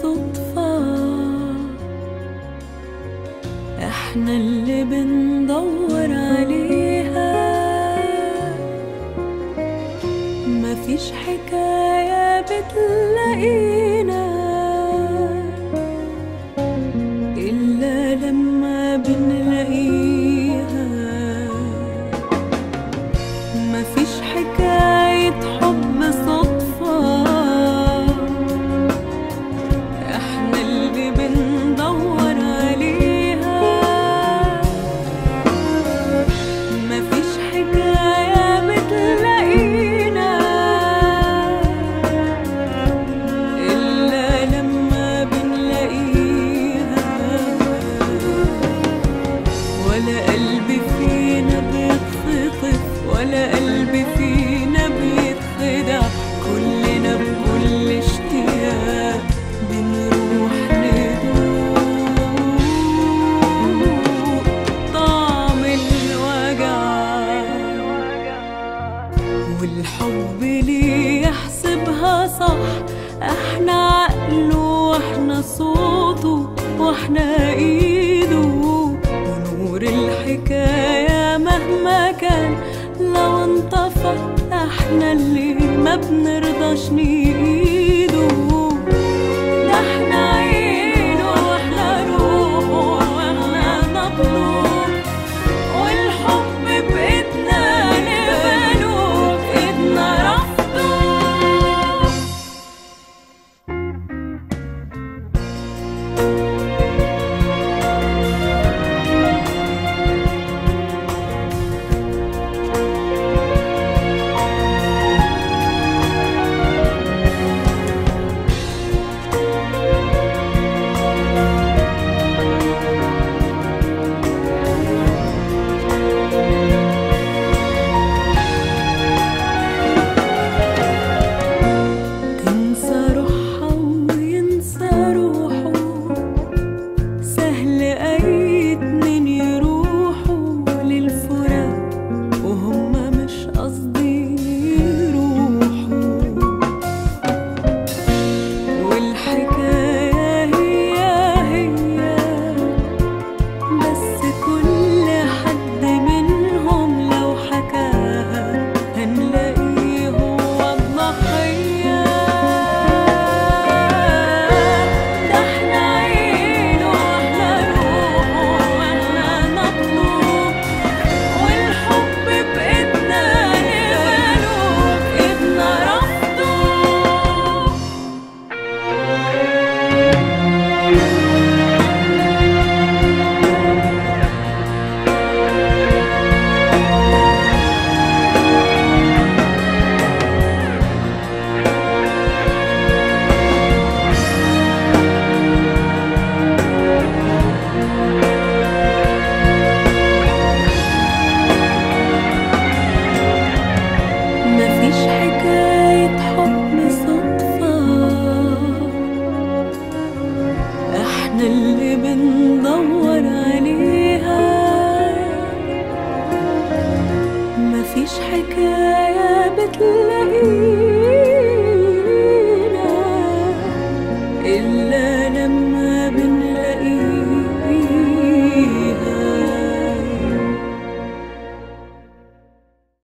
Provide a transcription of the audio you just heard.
صدفة احنا اللي بندور عليها مفيش حكاية بتلاقينا إلا لما بنلاقيها مفيش حكاية حب صدفة احنا اللي بندور عليها مفيش حكاية بتلاقينا إلا لما بنلاقيها ولا قلب فينا بيتخطف ولا قلب فينا بيتخدع كلنا بكل اشتياق بنروح ندوق طعم الوجع والحب ليه يحسبها صح احنا عقله واحنا صوته واحنا ايده ونور الحكاية مهما كان لو انطفى احنا اللي ما بنرضاش نيده ده احنا عينه واحنا روحه واحنا نبضه والحب بإيدنا نقبله بإيدنا رفضه تنسى روحها وينسى روحه سهل أي اتنين يروحوا للفراق وهم مش قاصدين يروحوا والحكاية هي هي بس كل حد منهم لو حكاها هنلاقيه هو الضحية ده احنا عينه واحنا روحه واحنا نبضه والحب بإيدنا نقبله بإيدنا رفضه مفيش حكاية حب صدفة احنا اللي بندور عليها مفيش حكاية بتلاقينا